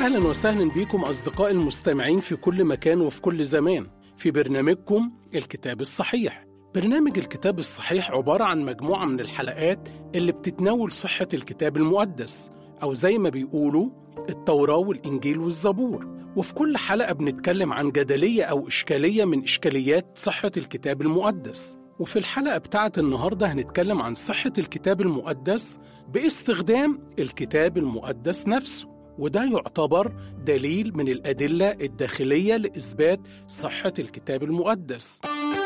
أهلا وسهلا بكم أصدقائي المستمعين في كل مكان وفي كل زمان في برنامجكم الكتاب الصحيح برنامج الكتاب الصحيح عبارة عن مجموعة من الحلقات اللي بتتناول صحة الكتاب المقدس أو زي ما بيقولوا التوراة والإنجيل والزبور وفي كل حلقة بنتكلم عن جدلية أو إشكالية من إشكاليات صحة الكتاب المقدس وفي الحلقة بتاعة النهاردة هنتكلم عن صحة الكتاب المقدس باستخدام الكتاب المقدس نفسه وده يعتبر دليل من الأدلة الداخلية لإثبات صحة الكتاب المقدس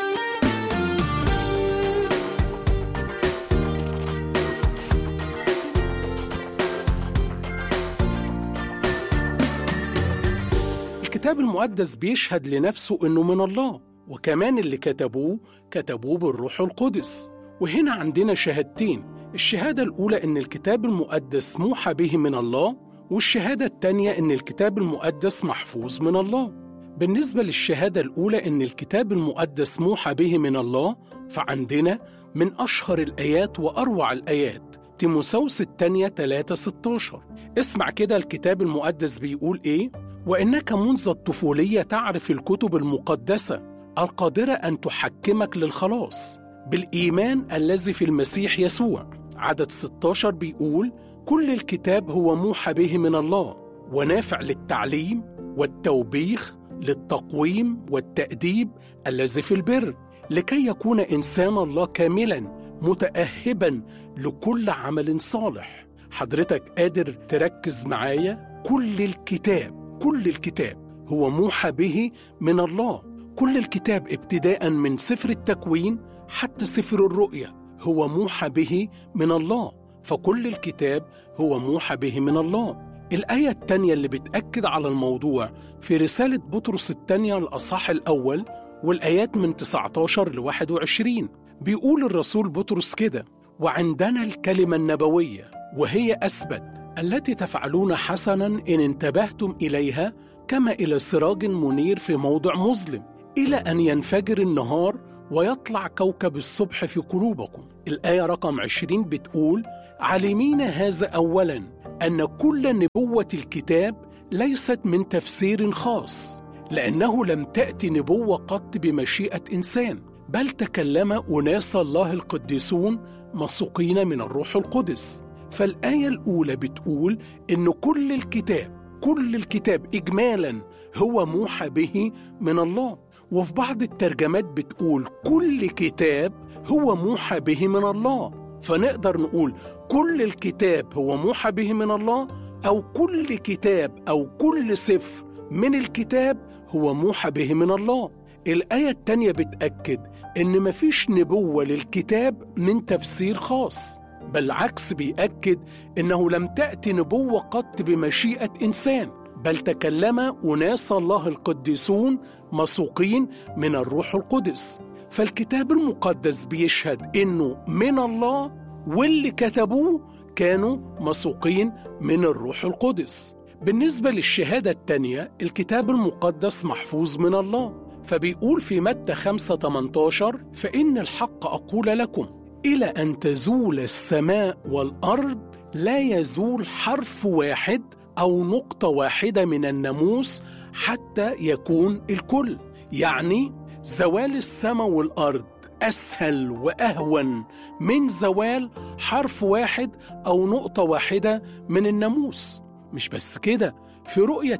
الكتاب المقدس بيشهد لنفسه إنه من الله وكمان اللي كتبوه كتبوه بالروح القدس وهنا عندنا شهادتين الشهادة الأولى إن الكتاب المقدس موحى به من الله والشهادة التانية إن الكتاب المقدس محفوظ من الله بالنسبة للشهادة الأولى إن الكتاب المقدس موحى به من الله فعندنا من أشهر الآيات وأروع الآيات تيموساوس الثانية 3 16 اسمع كده الكتاب المقدس بيقول إيه وإنك منذ الطفولية تعرف الكتب المقدسة القادرة أن تحكمك للخلاص بالإيمان الذي في المسيح يسوع عدد 16 بيقول كل الكتاب هو موحى به من الله ونافع للتعليم والتوبيخ للتقويم والتأديب الذي في البر لكي يكون إنسان الله كاملا متأهبا لكل عمل صالح حضرتك قادر تركز معايا كل الكتاب كل الكتاب هو موحى به من الله كل الكتاب ابتداء من سفر التكوين حتى سفر الرؤيا هو موحى به من الله فكل الكتاب هو موحى به من الله الآية التانية اللي بتأكد على الموضوع في رسالة بطرس التانية الأصح الأول والآيات من 19 ل 21 بيقول الرسول بطرس كده وعندنا الكلمة النبوية وهي أثبت التي تفعلون حسنا إن انتبهتم إليها كما إلى سراج منير في موضع مظلم إلى أن ينفجر النهار ويطلع كوكب الصبح في قلوبكم الآية رقم 20 بتقول عالمين هذا أولا أن كل نبوة الكتاب ليست من تفسير خاص لأنه لم تأتي نبوة قط بمشيئة إنسان بل تكلم أناس الله القديسون مسوقين من الروح القدس فالآية الأولى بتقول إن كل الكتاب كل الكتاب إجمالا هو موحى به من الله وفي بعض الترجمات بتقول كل كتاب هو موحى به من الله فنقدر نقول كل الكتاب هو موحى به من الله أو كل كتاب أو كل سفر من الكتاب هو موحى به من الله الآية التانية بتأكد إن مفيش نبوة للكتاب من تفسير خاص بالعكس بيأكد إنه لم تأتي نبوة قط بمشيئة إنسان بل تكلم أناس الله القديسون مسوقين من الروح القدس فالكتاب المقدس بيشهد إنه من الله واللي كتبوه كانوا مسوقين من الروح القدس بالنسبة للشهادة التانية الكتاب المقدس محفوظ من الله فبيقول في متى 5 18 فإن الحق أقول لكم إلى أن تزول السماء والأرض لا يزول حرف واحد أو نقطة واحدة من الناموس حتى يكون الكل يعني زوال السماء والأرض أسهل وأهون من زوال حرف واحد أو نقطة واحدة من الناموس مش بس كده في رؤية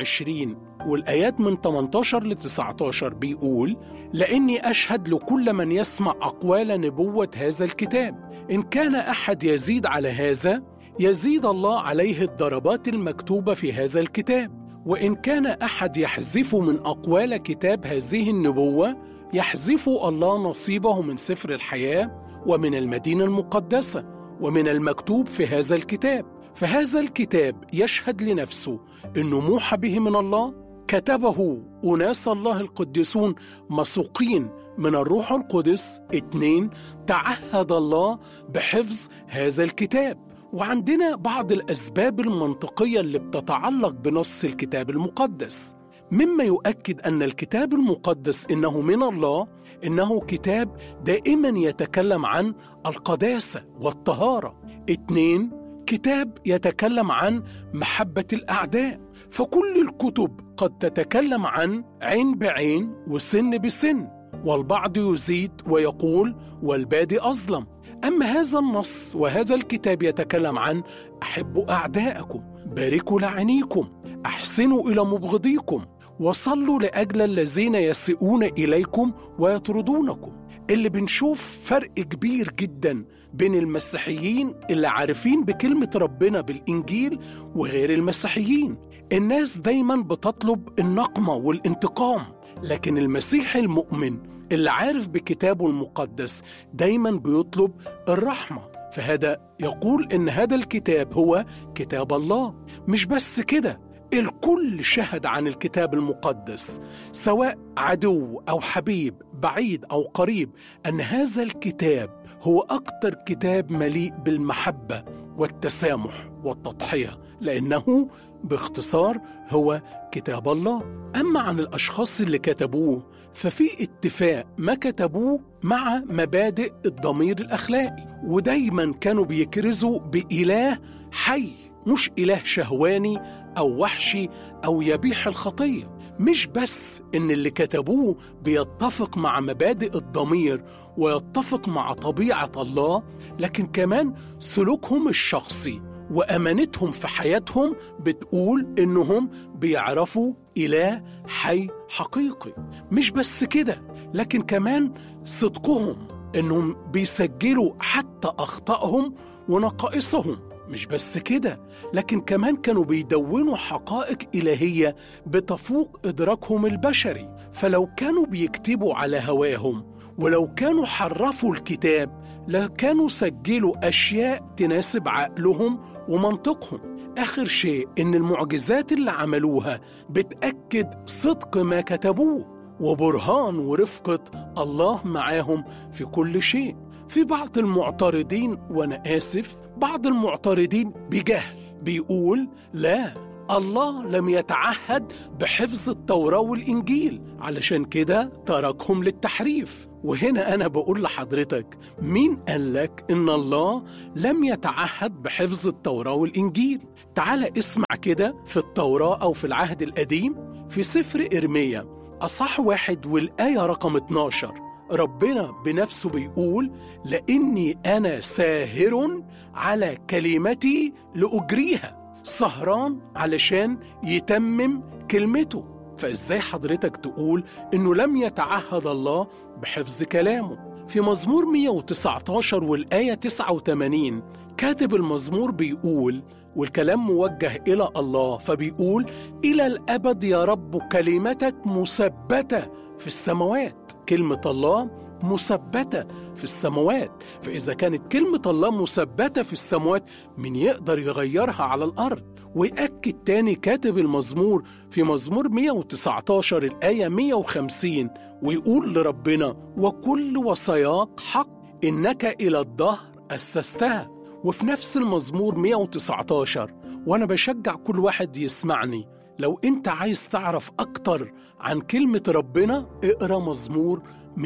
22 والآيات من 18 ل 19 بيقول لأني أشهد لكل من يسمع أقوال نبوة هذا الكتاب إن كان أحد يزيد على هذا يزيد الله عليه الضربات المكتوبة في هذا الكتاب وإن كان أحد يحذف من أقوال كتاب هذه النبوة يحذف الله نصيبه من سفر الحياة ومن المدينة المقدسة ومن المكتوب في هذا الكتاب فهذا الكتاب يشهد لنفسه انه موحى به من الله كتبه اناس الله القديسون مسوقين من الروح القدس اتنين تعهد الله بحفظ هذا الكتاب وعندنا بعض الاسباب المنطقيه اللي بتتعلق بنص الكتاب المقدس مما يؤكد ان الكتاب المقدس انه من الله انه كتاب دائما يتكلم عن القداسه والطهاره اتنين الكتاب يتكلم عن محبة الأعداء فكل الكتب قد تتكلم عن عين بعين وسن بسن والبعض يزيد ويقول والبادي أظلم أما هذا النص وهذا الكتاب يتكلم عن أحبوا أعداءكم باركوا لعنيكم أحسنوا إلى مبغضيكم وصلوا لأجل الذين يسيئون إليكم ويطردونكم اللي بنشوف فرق كبير جدا بين المسيحيين اللي عارفين بكلمة ربنا بالإنجيل وغير المسيحيين الناس دايما بتطلب النقمة والانتقام لكن المسيحي المؤمن اللي عارف بكتابه المقدس دايما بيطلب الرحمة فهذا يقول إن هذا الكتاب هو كتاب الله مش بس كده الكل شهد عن الكتاب المقدس سواء عدو او حبيب بعيد او قريب ان هذا الكتاب هو اكتر كتاب مليء بالمحبه والتسامح والتضحيه لانه باختصار هو كتاب الله اما عن الاشخاص اللي كتبوه ففي اتفاق ما كتبوه مع مبادئ الضمير الاخلاقي ودايما كانوا بيكرزوا باله حي مش إله شهواني أو وحشي أو يبيح الخطية مش بس إن اللي كتبوه بيتفق مع مبادئ الضمير ويتفق مع طبيعة الله لكن كمان سلوكهم الشخصي وأمانتهم في حياتهم بتقول إنهم بيعرفوا إله حي حقيقي مش بس كده لكن كمان صدقهم إنهم بيسجلوا حتى أخطائهم ونقائصهم مش بس كده لكن كمان كانوا بيدونوا حقائق إلهية بتفوق إدراكهم البشري فلو كانوا بيكتبوا على هواهم ولو كانوا حرفوا الكتاب لكانوا سجلوا أشياء تناسب عقلهم ومنطقهم آخر شيء إن المعجزات اللي عملوها بتأكد صدق ما كتبوه وبرهان ورفقة الله معاهم في كل شيء في بعض المعترضين وأنا آسف بعض المعترضين بجهل بيقول لا الله لم يتعهد بحفظ التوراة والإنجيل علشان كده تركهم للتحريف وهنا أنا بقول لحضرتك مين قال لك إن الله لم يتعهد بحفظ التوراة والإنجيل تعال اسمع كده في التوراة أو في العهد القديم في سفر إرميا أصح واحد والآية رقم 12 ربنا بنفسه بيقول لاني انا ساهر على كلمتي لاجريها سهران علشان يتمم كلمته فازاي حضرتك تقول انه لم يتعهد الله بحفظ كلامه في مزمور 119 والايه 89 كاتب المزمور بيقول والكلام موجه الى الله فبيقول الى الابد يا رب كلمتك مثبته في السماوات كلمة الله مثبتة في السماوات فإذا كانت كلمة الله مثبتة في السماوات من يقدر يغيرها على الأرض ويأكد تاني كاتب المزمور في مزمور 119 الآية 150 ويقول لربنا وكل وصاياك حق إنك إلى الدهر أسستها وفي نفس المزمور 119 وأنا بشجع كل واحد يسمعني لو انت عايز تعرف اكتر عن كلمة ربنا اقرا مزمور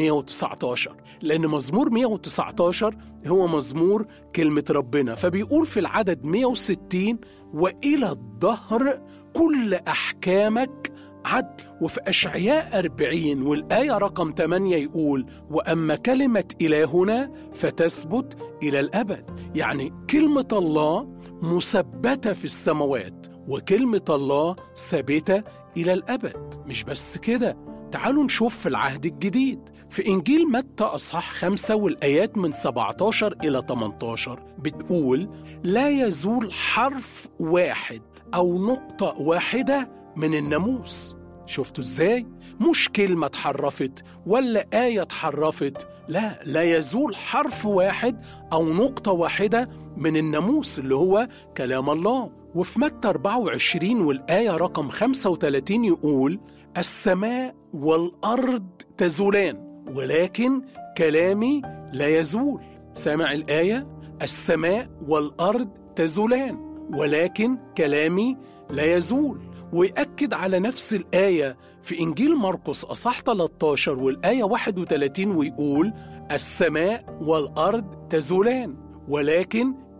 119 لأن مزمور 119 هو مزمور كلمة ربنا فبيقول في العدد 160 وإلى الدهر كل أحكامك عدل وفي أشعياء 40 والآية رقم 8 يقول وأما كلمة إلهنا فتثبت إلى الأبد يعني كلمة الله مثبتة في السماوات وكلمة الله ثابتة إلى الأبد مش بس كده تعالوا نشوف في العهد الجديد في إنجيل متى أصحاح خمسة والآيات من 17 إلى 18 بتقول لا يزول حرف واحد أو نقطة واحدة من الناموس شفتوا ازاي؟ مش كلمة اتحرفت ولا آية اتحرفت لا لا يزول حرف واحد أو نقطة واحدة من الناموس اللي هو كلام الله وفي متى 24 والآية رقم 35 يقول السماء والأرض تزولان ولكن كلامي لا يزول سامع الآية السماء والأرض تزولان ولكن كلامي لا يزول ويأكد على نفس الآية في إنجيل مرقس أصح 13 والآية 31 ويقول السماء والأرض تزولان ولكن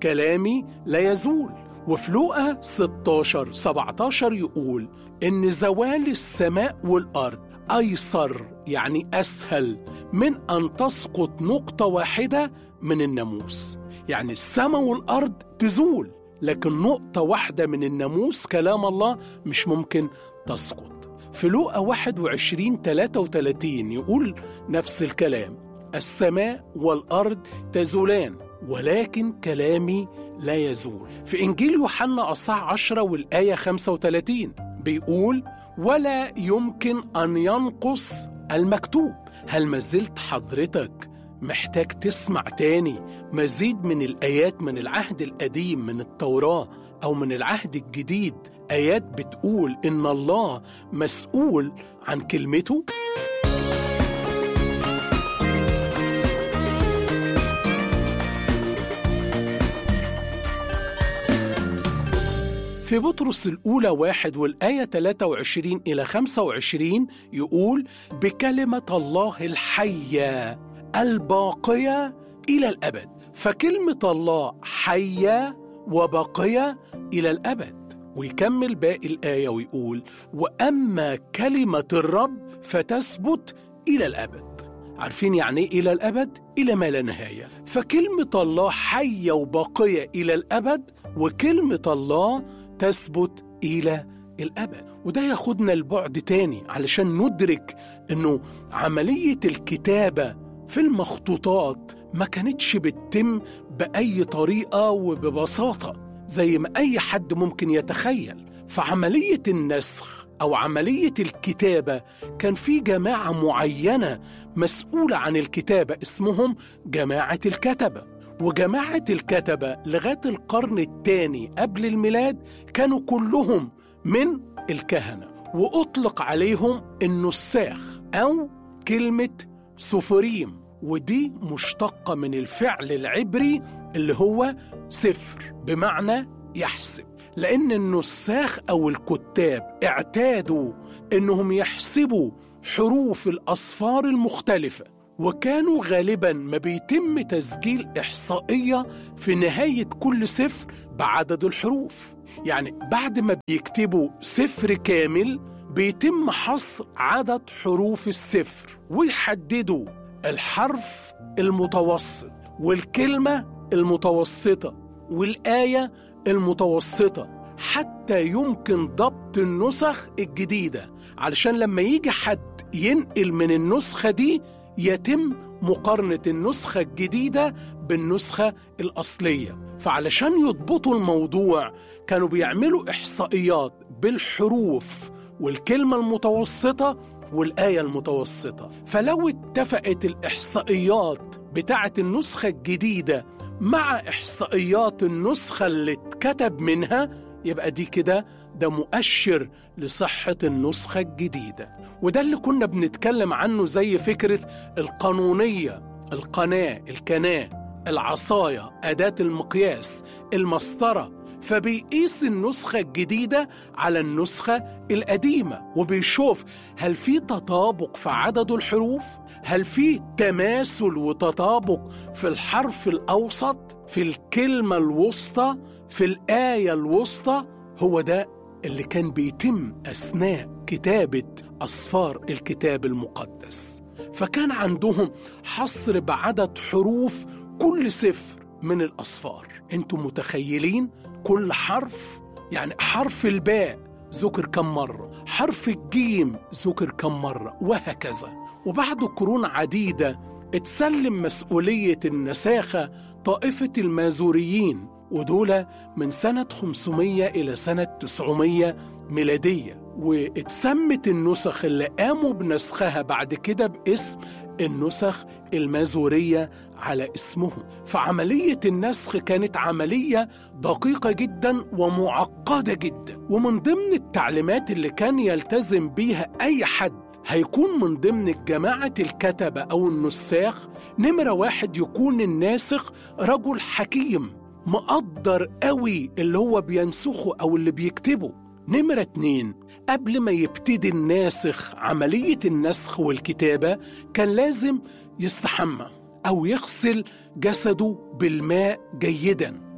كلامي لا يزول وفي لوقا 16 17 يقول إن زوال السماء والأرض أيسر يعني أسهل من أن تسقط نقطة واحدة من الناموس يعني السماء والأرض تزول لكن نقطة واحدة من الناموس كلام الله مش ممكن تسقط في لوقا 21 33 يقول نفس الكلام السماء والأرض تزولان ولكن كلامي لا يزول في إنجيل يوحنا أصح 10 والآية 35 بيقول ولا يمكن أن ينقص المكتوب هل ما زلت حضرتك محتاج تسمع تاني مزيد من الآيات من العهد القديم من التوراة أو من العهد الجديد آيات بتقول إن الله مسؤول عن كلمته؟ في بطرس الأولى واحد والآية 23 إلى 25 يقول بكلمة الله الحية الباقية إلى الأبد فكلمة الله حية وباقية إلى الأبد ويكمل باقي الآية ويقول وأما كلمة الرب فتثبت إلى الأبد عارفين يعني إيه إلى الأبد؟ إلى ما لا نهاية فكلمة الله حية وباقية إلى الأبد وكلمة الله تثبت إلى الأبد وده ياخدنا لبعد تاني علشان ندرك أنه عملية الكتابة في المخطوطات ما كانتش بتتم بأي طريقة وببساطة زي ما أي حد ممكن يتخيل فعملية النسخ أو عملية الكتابة كان في جماعة معينة مسؤولة عن الكتابة اسمهم جماعة الكتبة وجماعة الكتبة لغاية القرن الثاني قبل الميلاد كانوا كلهم من الكهنة وأطلق عليهم النساخ أو كلمة سفريم ودي مشتقة من الفعل العبري اللي هو سفر بمعنى يحسب لأن النساخ أو الكتاب اعتادوا إنهم يحسبوا حروف الأصفار المختلفة وكانوا غالبا ما بيتم تسجيل إحصائية في نهاية كل سفر بعدد الحروف يعني بعد ما بيكتبوا سفر كامل بيتم حصر عدد حروف السفر ويحددوا الحرف المتوسط والكلمة المتوسطة والآية المتوسطة حتى يمكن ضبط النسخ الجديدة علشان لما يجي حد ينقل من النسخة دي يتم مقارنة النسخة الجديدة بالنسخة الأصلية فعلشان يضبطوا الموضوع كانوا بيعملوا إحصائيات بالحروف والكلمة المتوسطة والآية المتوسطة فلو اتفقت الإحصائيات بتاعة النسخة الجديدة مع إحصائيات النسخة اللي اتكتب منها يبقى دي كده ده مؤشر لصحة النسخة الجديدة وده اللي كنا بنتكلم عنه زي فكرة القانونية القناة الكناة العصاية أداة المقياس المسطرة فبيقيس النسخة الجديدة على النسخة القديمة وبيشوف هل في تطابق في عدد الحروف؟ هل في تماثل وتطابق في الحرف الأوسط؟ في الكلمة الوسطى؟ في الآية الوسطى؟ هو ده اللي كان بيتم أثناء كتابة أصفار الكتاب المقدس فكان عندهم حصر بعدد حروف كل سفر من الأصفار انتم متخيلين كل حرف يعني حرف الباء ذكر كم مرة حرف الجيم ذكر كم مرة وهكذا وبعد قرون عديدة اتسلم مسؤولية النساخة طائفة المازوريين ودول من سنة 500 إلى سنة 900 ميلادية واتسمت النسخ اللي قاموا بنسخها بعد كده باسم النسخ المازورية على اسمهم فعملية النسخ كانت عملية دقيقة جدا ومعقدة جدا ومن ضمن التعليمات اللي كان يلتزم بيها أي حد هيكون من ضمن جماعة الكتبة أو النساخ نمرة واحد يكون الناسخ رجل حكيم مقدر قوي اللي هو بينسخه أو اللي بيكتبه نمرة اتنين قبل ما يبتدي الناسخ عملية النسخ والكتابة كان لازم يستحمى أو يغسل جسده بالماء جيدا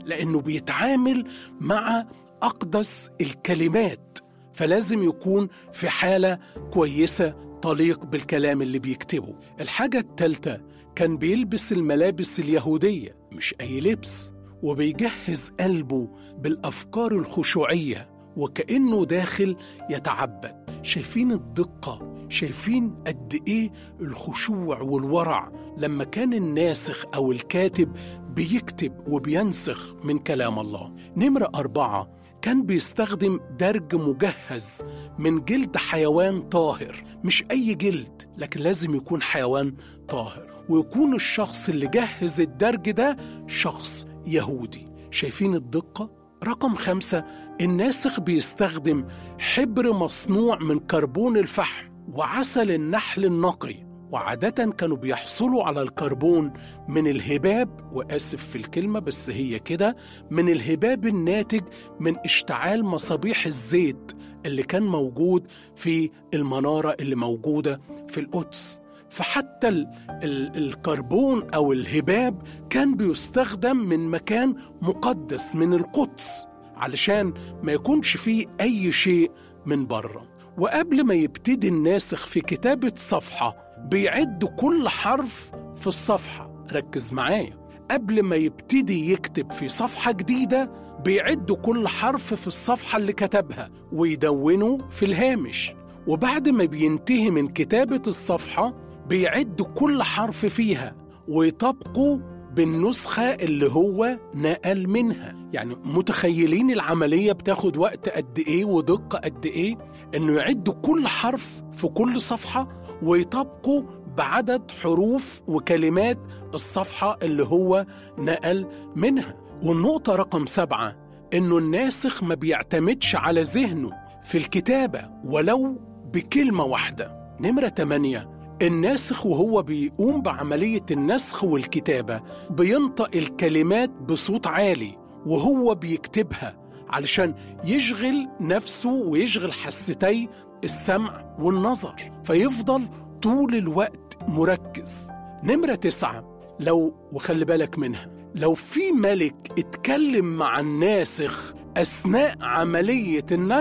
لأنه بيتعامل مع أقدس الكلمات فلازم يكون في حالة كويسة تليق بالكلام اللي بيكتبه الحاجة التالتة كان بيلبس الملابس اليهودية مش أي لبس وبيجهز قلبه بالأفكار الخشوعية وكأنه داخل يتعبد شايفين الدقة شايفين قد إيه الخشوع والورع لما كان الناسخ أو الكاتب بيكتب وبينسخ من كلام الله نمرة أربعة كان بيستخدم درج مجهز من جلد حيوان طاهر مش أي جلد لكن لازم يكون حيوان طاهر ويكون الشخص اللي جهز الدرج ده شخص يهودي شايفين الدقة؟ رقم خمسة الناسخ بيستخدم حبر مصنوع من كربون الفحم وعسل النحل النقي وعادة كانوا بيحصلوا على الكربون من الهباب وآسف في الكلمة بس هي كده من الهباب الناتج من اشتعال مصابيح الزيت اللي كان موجود في المنارة اللي موجودة في القدس فحتى ال ال الكربون أو الهباب كان بيستخدم من مكان مقدس من القدس علشان ما يكونش فيه أي شيء من بره وقبل ما يبتدي الناسخ في كتابة صفحة بيعد كل حرف في الصفحة ركز معايا قبل ما يبتدي يكتب في صفحة جديدة بيعد كل حرف في الصفحة اللي كتبها ويدونه في الهامش وبعد ما بينتهي من كتابة الصفحة بيعد كل حرف فيها ويطبقه بالنسخة اللي هو نقل منها يعني متخيلين العملية بتاخد وقت قد إيه ودقة قد إيه إنه يعد كل حرف في كل صفحة ويطبقه بعدد حروف وكلمات الصفحة اللي هو نقل منها والنقطة رقم سبعة إنه الناسخ ما بيعتمدش على ذهنه في الكتابة ولو بكلمة واحدة نمرة تمانية الناسخ وهو بيقوم بعملية النسخ والكتابة بينطق الكلمات بصوت عالي وهو بيكتبها علشان يشغل نفسه ويشغل حستي السمع والنظر فيفضل طول الوقت مركز نمرة تسعة لو وخلي بالك منها لو في ملك اتكلم مع الناسخ أثناء عملية النسخ